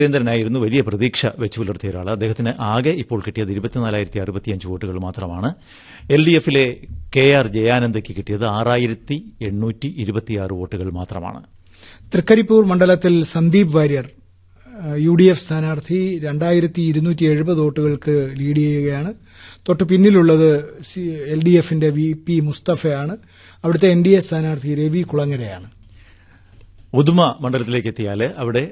സുരേന്ദ്രനായിരുന്നു വലിയ പ്രതീക്ഷ വെച്ചു പുലർത്തിയ ഒരാൾ അദ്ദേഹത്തിന് ആകെ ഇപ്പോൾ കിട്ടിയത് ഇരുപത്തിനാലായിരത്തി അറുപത്തിയഞ്ച് വോട്ടുകൾ മാത്രമാണ് എൽ ഡി എഫിലെ കെ ആർ ജയാനന്ദയ്ക്ക് കിട്ടിയത് ആറായിരത്തി എണ്ണൂറ്റി ഇരുപത്തിയാറ് വോട്ടുകൾ മാത്രമാണ് തൃക്കരിപ്പൂർ മണ്ഡലത്തിൽ Sandeep Warrier U D F സ്ഥാനാർത്ഥി രണ്ടായിരത്തി ഇരുന്നൂറ്റി എഴുപത് വോട്ടുകൾക്ക് ലീഡ് ചെയ്യുകയാണ് തൊട്ട് പിന്നിലുള്ളത് എൽ ഡി എഫിന്റെ വി പി മുസ്തഫയാണ് അവിടുത്തെ എൻ ഡി എ സ്ഥാനാർത്ഥി രവി കുളങ്ങരയാണ് ഉദുമ മണ്ഡലത്തിലേക്ക് എത്തിയാൽ അവിടെ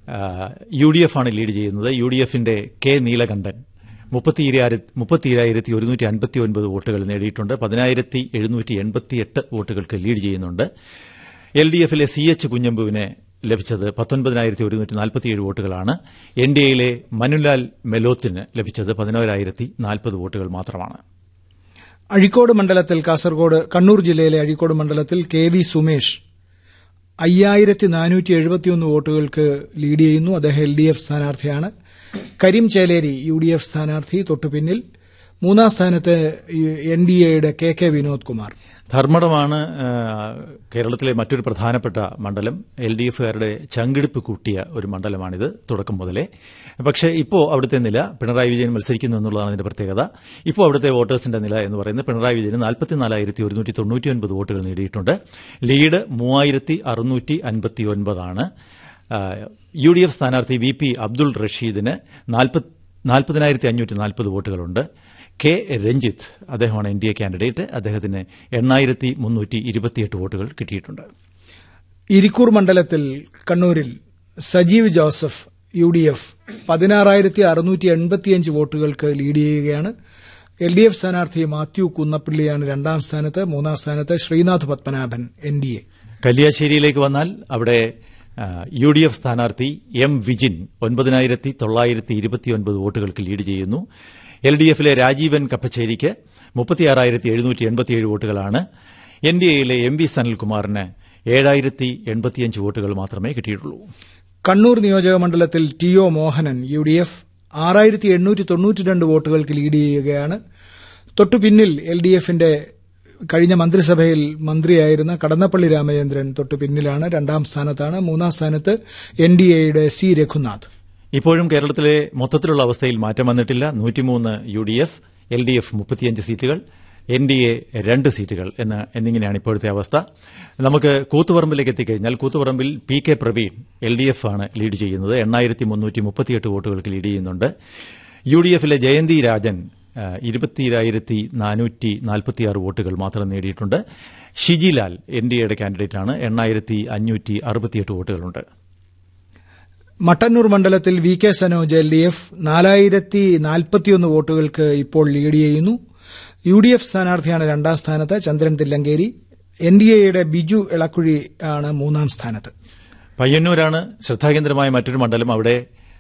യു ഡി എഫ് ആണ് ലീഡ് ചെയ്യുന്നത് യു ഡി എഫിന്റെ കെ നീലകണ്ഠൻ മുപ്പത്തിരായിരത്തി ഒരുന്നൂറ്റി അൻപത്തി ഒൻപത് വോട്ടുകൾ നേടിയിട്ടുണ്ട് പതിനായിരത്തി എഴുന്നൂറ്റി എൺപത്തിയെട്ട് വോട്ടുകൾക്ക് ലീഡ് ചെയ്യുന്നുണ്ട് എൽ ഡി എഫിലെ സി എച്ച് കുഞ്ഞമ്പുവിനെ ലഭിച്ചത് പത്തൊൻപതിനായിരത്തി ഒരുന്നൂറ്റി നാൽപ്പത്തിയേഴ് വോട്ടുകളാണ് എൻ ഡി എയിലെ മനുലാൽ മെലോത്തിന് ലഭിച്ചത് പതിനോരായിരത്തി നാൽപ്പത് വോട്ടുകൾ മാത്രമാണ് അഴീക്കോട് മണ്ഡലത്തിൽ കാസർഗോഡ് കണ്ണൂർ ജില്ലയിലെ അഴീക്കോട് മണ്ഡലത്തിൽ കെ വി സുമേഷ് അയ്യായിരത്തി നാനൂറ്റി എഴുപത്തിയൊന്ന് വോട്ടുകൾക്ക് ലീഡ് ചെയ്യുന്നു അദ്ദേഹം എൽ ഡി എഫ് സ്ഥാനാർത്ഥിയാണ് Kareem Cheleri U D F സ്ഥാനാർത്ഥി തൊട്ടുപിന്നിൽ മൂന്നാം സ്ഥാനത്ത് എൻ ഡി എയുടെ കെ കെ വിനോദ് കുമാർ ധർമ്മടമാണ് കേരളത്തിലെ മറ്റൊരു പ്രധാനപ്പെട്ട മണ്ഡലം എൽ ഡി എഫുകാരുടെ ചങ്കിടിപ്പ് കൂട്ടിയ ഒരു മണ്ഡലമാണിത് തുടക്കം മുതലേ പക്ഷേ ഇപ്പോൾ അവിടുത്തെ നില പിണറായി വിജയൻ മത്സരിക്കുന്നു എന്നുള്ളതാണ് അതിന്റെ പ്രത്യേകത ഇപ്പോൾ അവിടുത്തെ വോട്ടേഴ്സിന്റെ നില എന്ന് പറയുന്നത് പിണറായി വിജയന് നാൽപ്പത്തിനാലായിരത്തി ഒരുന്നൂറ്റി തൊണ്ണൂറ്റിയൊൻപത് വോട്ടുകൾ നേടിയിട്ടുണ്ട് ലീഡ് മൂവായിരത്തി അറുന്നൂറ്റി അൻപത്തി ഒൻപതാണ് യു ഡി എഫ് സ്ഥാനാർത്ഥി വി പി അബ്ദുൾ റഷീദിന് നാൽപ്പതിനായിരത്തി അഞ്ഞൂറ്റി നാൽപ്പത് വോട്ടുകളുണ്ട് കെ രഞ്ജിത്ത് അദ്ദേഹമാണ് എൻ ഡി എ കാൻഡിഡേറ്റ് അദ്ദേഹത്തിന് എണ്ണായിരത്തി മുന്നൂറ്റി ഇരുപത്തിയെട്ട് വോട്ടുകൾ കിട്ടിയിട്ടുണ്ട് ഇരിക്കൂർ മണ്ഡലത്തിൽ കണ്ണൂരിൽ Sajeev Joseph U D F പതിനാറായിരത്തി അറുന്നൂറ്റി എൺപത്തിയഞ്ച് വോട്ടുകൾക്ക് ലീഡ് ചെയ്യുകയാണ് എൽ ഡി എഫ് സ്ഥാനാർത്ഥി മാത്യു കുന്നപ്പള്ളിയാണ് രണ്ടാം സ്ഥാനത്ത് മൂന്നാം സ്ഥാനത്ത് Sreenath Padmanabhan N D A കല്യാശ്ശേരിയിലേക്ക് വന്നാൽ അവിടെ യു ഡി എഫ് സ്ഥാനാർത്ഥി എം വിജിൻ ഒൻപതിനായിരത്തി തൊള്ളായിരത്തി ഇരുപത്തിയൊൻപത് വോട്ടുകൾക്ക് ലീഡ് ചെയ്യുന്നു എൽ ഡി എഫിലെ രാജീവൻ കപ്പച്ചേരിക്ക് മുപ്പത്തിയാറായിരത്തി എഴുന്നൂറ്റി എൺപത്തിയേഴ് വോട്ടുകളാണ് എൻ ഡി എയിലെ എം വി സനൽകുമാറിന് ഏഴായിരത്തി എൺപത്തിയഞ്ച് വോട്ടുകൾ മാത്രമേ കിട്ടിയിട്ടുള്ളൂ കണ്ണൂർ നിയോജക മണ്ഡലത്തിൽ T O Mohanan U D F ആറായിരത്തി എണ്ണൂറ്റി തൊണ്ണൂറ്റിരണ്ട് വോട്ടുകൾക്ക് ലീഡ് ചെയ്യുകയാണ് തൊട്ടുപിന്നിൽ എൽ ഡി എഫിന്റെ കഴിഞ്ഞ മന്ത്രിസഭയിൽ മന്ത്രിയായിരുന്ന കടന്നപ്പള്ളി രാമചന്ദ്രൻ തൊട്ടു പിന്നിലാണ് രണ്ടാം സ്ഥാനത്താണ് മൂന്നാം സ്ഥാനത്ത് എൻ ഡി എയുടെ സി രഘുനാഥ് ഇപ്പോഴും കേരളത്തിലെ മൊത്തത്തിലുള്ള അവസ്ഥയിൽ മാറ്റം വന്നിട്ടില്ല നൂറ്റിമൂന്ന് U D F L D F മുപ്പത്തിയഞ്ച് സീറ്റുകൾ എൻ ഡി എ രണ്ട് സീറ്റുകൾ എന്ന് എന്നിങ്ങനെയാണ് ഇപ്പോഴത്തെ അവസ്ഥ നമുക്ക് കൂത്തുപറമ്പിലേക്ക് എത്തിക്കഴിഞ്ഞാൽ കൂത്തുപറമ്പിൽ P K Praveen L D F ആണ് ലീഡ് ചെയ്യുന്നത് എണ്ണായിരത്തി മുന്നൂറ്റി മുപ്പത്തിയെട്ട് വോട്ടുകൾക്ക് ലീഡ് ചെയ്യുന്നുണ്ട് യു ഡി എഫിലെ ജയന്തി രാജൻ ഇരുപത്തിരായിരത്തി നാനൂറ്റി നാൽപ്പത്തിയാറ് വോട്ടുകൾ മാത്രം നേടിയിട്ടുണ്ട് ഷിജിലാൽ എൻ ഡി എയുടെ കാൻഡിഡേറ്റാണ് എണ്ണായിരത്തി അഞ്ഞൂറ്റി അറുപത്തിയെട്ട് വോട്ടുകളുണ്ട് മട്ടന്നൂർ മണ്ഡലത്തിൽ V K Sanoj L D F നാലായിരത്തി നാൽപ്പത്തിയൊന്ന് വോട്ടുകൾക്ക് ഇപ്പോൾ ലീഡ് ചെയ്യുന്നു യു ഡി എഫ് സ്ഥാനാർത്ഥിയാണ് രണ്ടാം സ്ഥാനത്ത് ചന്ദ്രൻ തില്ലങ്കേരി എൻ ഡി എയുടെ ബിജു ഇളക്കുഴി ആണ് മൂന്നാം സ്ഥാനത്ത് പയ്യന്നൂരാണ് ശ്രദ്ധാകേന്ദ്രമായ മറ്റൊരു മണ്ഡലം അവിടെ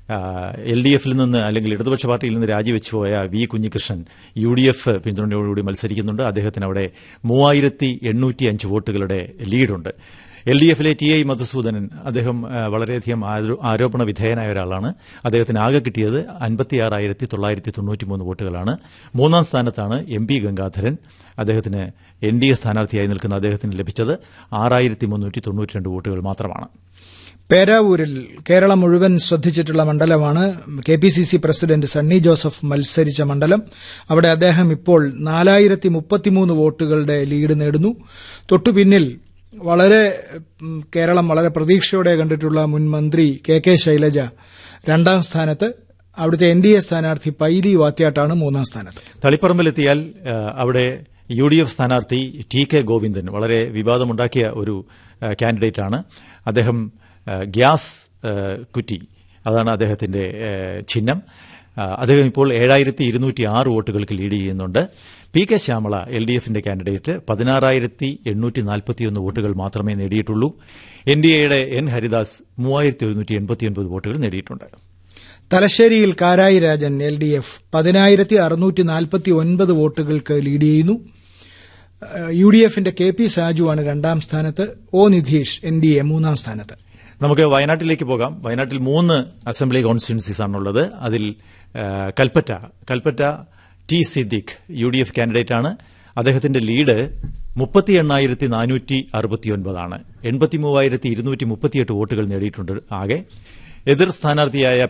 എൽ ഡി എഫിൽ നിന്ന് അല്ലെങ്കിൽ ഇടതുപക്ഷ പാർട്ടിയിൽ നിന്ന് രാജിവെച്ചു പോയ V Kunhikrishnan U D F പിന്തുണയോടുകൂടി മത്സരിക്കുന്നുണ്ട് അദ്ദേഹത്തിന് അവിടെ മൂവായിരത്തി എണ്ണൂറ്റി അഞ്ച് വോട്ടുകളുടെ ലീഡുണ്ട് എൽ ഡി എഫിലെ ടി ഐ മധുസൂദനൻ അദ്ദേഹം വളരെയധികം ആരോപണ വിധേയനായ ഒരാളാണ് അദ്ദേഹത്തിന് ആകെ കിട്ടിയത് അൻപത്തിയാറായിരത്തി തൊള്ളായിരത്തി തൊണ്ണൂറ്റിമൂന്ന് വോട്ടുകളാണ് മൂന്നാം സ്ഥാനത്താണ് എം പി ഗംഗാധരൻ അദ്ദേഹത്തിന് എൻ ഡി എ സ്ഥാനാർത്ഥിയായി നിൽക്കുന്ന അദ്ദേഹത്തിന് ലഭിച്ചത് ആറായിരത്തി മുന്നൂറ്റി തൊണ്ണൂറ്റിരണ്ട് വോട്ടുകൾ മാത്രമാണ് പേരാവൂരിൽ കേരളം മുഴുവൻ ശ്രദ്ധിച്ചിട്ടുള്ള മണ്ഡലമാണ് K P C C president Sunny Joseph മത്സരിച്ച മണ്ഡലം അവിടെ അദ്ദേഹം ഇപ്പോൾ നാലായിരത്തി മുപ്പത്തിമൂന്ന് വോട്ടുകളുടെ ലീഡ് നേടുന്നു തൊട്ടുപിന്നിൽ വളരെ കേരളം വളരെ പ്രതീക്ഷയോടെ കണ്ടിട്ടുള്ള മുൻ മന്ത്രി കെ കെ ശൈലജ രണ്ടാം സ്ഥാനത്ത് അവിടുത്തെ എൻ ഡി എ സ്ഥാനാർത്ഥി പൈലി വാത്യാട്ടാണ് മൂന്നാം സ്ഥാനത്ത് തളിപ്പറമ്പിലെത്തിയാൽ അവിടെ യു ഡി എഫ് സ്ഥാനാർത്ഥി ടി കെ ഗോവിന്ദൻ വളരെ വിവാദമുണ്ടാക്കിയ ഒരു കാൻഡിഡേറ്റാണ് അദ്ദേഹം ഗ്യാസ് കുറ്റി അതാണ് അദ്ദേഹത്തിന്റെ ചിഹ്നം അദ്ദേഹം ഇപ്പോൾ ഏഴായിരത്തി ഇരുന്നൂറ്റി ആറ് വോട്ടുകൾക്ക് ലീഡ് ചെയ്യുന്നുണ്ട് P K Shyamala L D എഫിന്റെ കാൻഡിഡേറ്റ് പതിനാറായിരത്തി എണ്ണൂറ്റി നാൽപ്പത്തിയൊന്ന് വോട്ടുകൾ മാത്രമേ നേടിയിട്ടുള്ളൂ എൻ ഡി എയുടെ എൻ ഹരിദാസ് മൂവായിരത്തി ഒരുന്നൂറ്റി എൺപത്തിയൊൻപത് വോട്ടുകൾ നേടിയിട്ടുണ്ട് തലശ്ശേരിയിൽ Karayi Rajan L D F പതിനായിരത്തി അറുന്നൂറ്റി നാൽപ്പത്തി ഒൻപത് വോട്ടുകൾക്ക് ലീഡ് ചെയ്യുന്നു യു ഡി എഫിന്റെ കെ പി സാജുവാണ് രണ്ടാം സ്ഥാനത്ത് O Nitheesh N D A മൂന്നാം സ്ഥാനത്ത് നമുക്ക് വയനാട്ടിലേക്ക് പോകാം വയനാട്ടിൽ മൂന്ന് അസംബ്ലി കോൺസ്റ്റിറ്റ്യൻസീസ് ആണുള്ളത് അതിൽ Kalpetta Kalpetta T Siddique U D F candidate ആണ് അദ്ദേഹത്തിന്റെ ലീഡ് മുപ്പത്തി എണ്ണായിരത്തി നാനൂറ്റി അറുപത്തിയൊൻപതാണ് എൺപത്തി മൂവായിരത്തി ഇരുന്നൂറ്റി മുപ്പത്തിയെട്ട് വോട്ടുകൾ നേടിയിട്ടുണ്ട് ആകെ എതിർ സ്ഥാനാർത്ഥിയായ